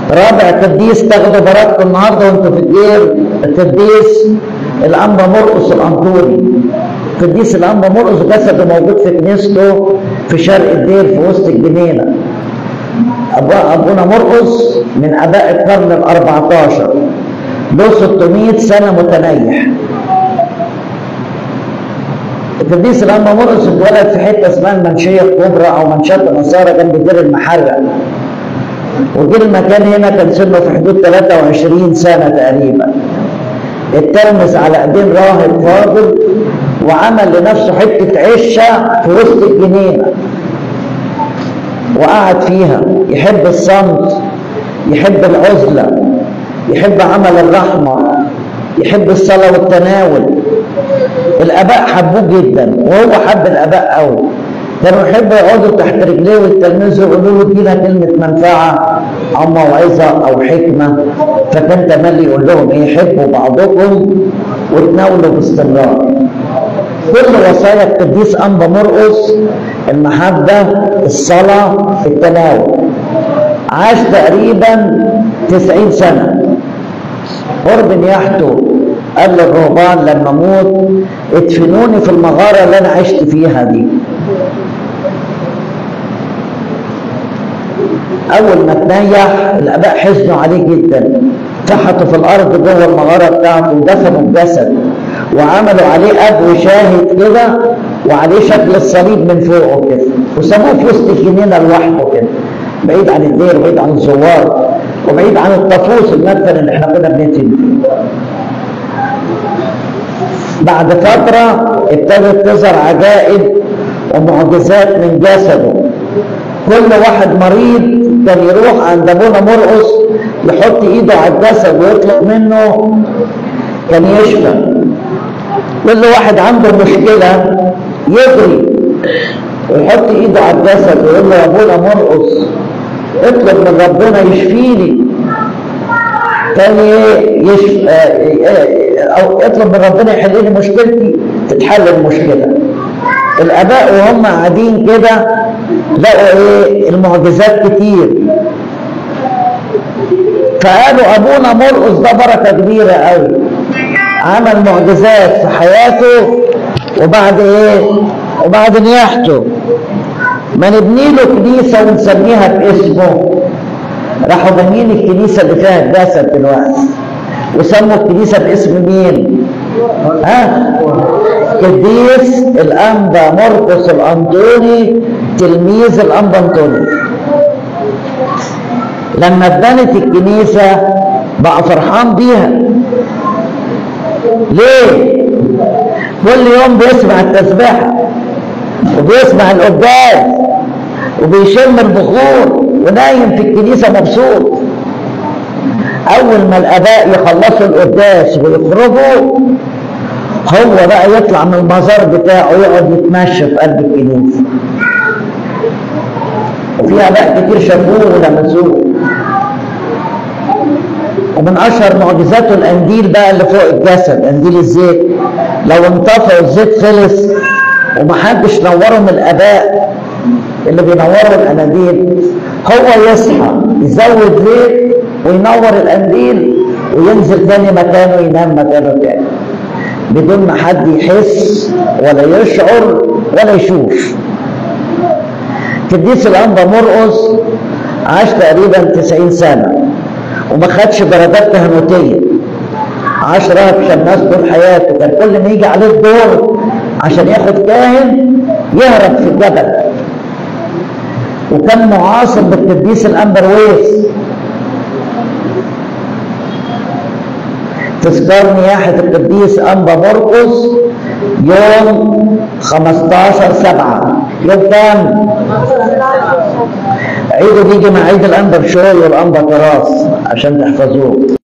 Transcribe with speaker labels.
Speaker 1: رابع قديس تاخدوا براتكم النهارده وانتوا في الدير القديس الانبا مرقس الانطوري قديس الانبا مرقس جسده موجود في كنيسته في شرق الدير في وسط الجنينه أبو- ابونا مرقس من اباء القرن ال 14 له 600 سنه متنيح القديس الانبا مرقس اتولد في حته اسمها المنشيه الكبرى او منشاه النصارى جنب دير المحرق وجه المكان هنا كان سنه في حدود 23 سنه تقريبا اتلمس على ايدين راهب فاضل وعمل لنفسه حته عشه في وسط الجنينه وقعد فيها يحب الصمت يحب العزله يحب عمل الرحمه يحب الصلاه والتناول الاباء حبوه جدا وهو حب الاباء قوي كانوا يحبوا يقعدوا تحت رجليه ويتلمذوا يقولوا له ادينا كلمه منفعه او موعظه او حكمه فكان تملي يقول لهم ايه حبوا بعضكم وتناولوا باستمرار كل وصايا القديس انبا مرقس المحبه الصلاه التناول عاش تقريبا 90 سنه قرب نياحته قال للرهبان لما اموت ادفنوني في المغاره اللي انا عشت فيها دي اول ما تنيح الاباء حزنوا عليه جدا فحطوا في الارض جوه المغاره بتاعته ودفنوا الجسد وعملوا عليه ابو شاهد كده وعليه شكل الصليب من فوقه كده وسموه في وسط الجنينه لوحده كده بعيد عن الدير وبعيد عن الزوار وبعيد عن الطفوس المدفن اللي احنا كنا بندفن فيه بعد فترة ابتدت تظهر عجائب ومعجزات من جسده كل واحد مريض كان يروح عند ابونا مرقص يحط ايده على الجسد ويطلق منه كان يشفى كل واحد عنده مشكلة يجري ويحط ايده على الجسد ويقول له يا ابونا مرقص اطلب من ربنا يشفيني كان يشفى او اطلب من ربنا يحل لي مشكلتي تتحل المشكله الاباء وهم قاعدين كده لقوا ايه المعجزات كتير فقالوا ابونا مرقص ده بركه كبيره قوي عمل معجزات في حياته وبعد ايه وبعد نياحته ما نبني له كنيسه ونسميها باسمه راحوا بانيين الكنيسه اللي فيها الجسد دلوقتي وسموا الكنيسه باسم مين؟ ها؟ قديس الانبا مرقس الانطوني تلميذ الانبا انطوني لما اتبنت الكنيسه بقى فرحان بيها ليه؟ كل يوم بيسمع التسبيحه وبيسمع القداس وبيشم البخور ونايم في الكنيسة مبسوط أول ما الآباء يخلصوا القداس ويخرجوا هو بقى يطلع من المزار بتاعه يقعد يتمشى في قلب الكنيسة وفي آباء كتير شافوه ولمسوه ومن أشهر معجزاته القنديل بقى اللي فوق الجسد قنديل الزيت لو انطفى والزيت خلص ومحدش نوره من الآباء اللي بينوروا الاناديل هو يصحى يزود زيت وينور القنديل وينزل تاني مكانه ينام مكانه تاني بدون ما حد يحس ولا يشعر ولا يشوف قديس الانبا مرقص عاش تقريبا 90 سنه وما خدش درجات كهنوتيه عاش راهب شماس طول حياته كان كل ما يجي عليه الدور عشان ياخد كاهن يهرب في الجبل وكان معاصر بالقديس الأنبرويس تذكار نياحة القديس أنبا مرقس يوم 15 سبعة يوم كام؟ عيده بيجي مع عيد الأنبا بشوي والأنبا كراس عشان تحفظوه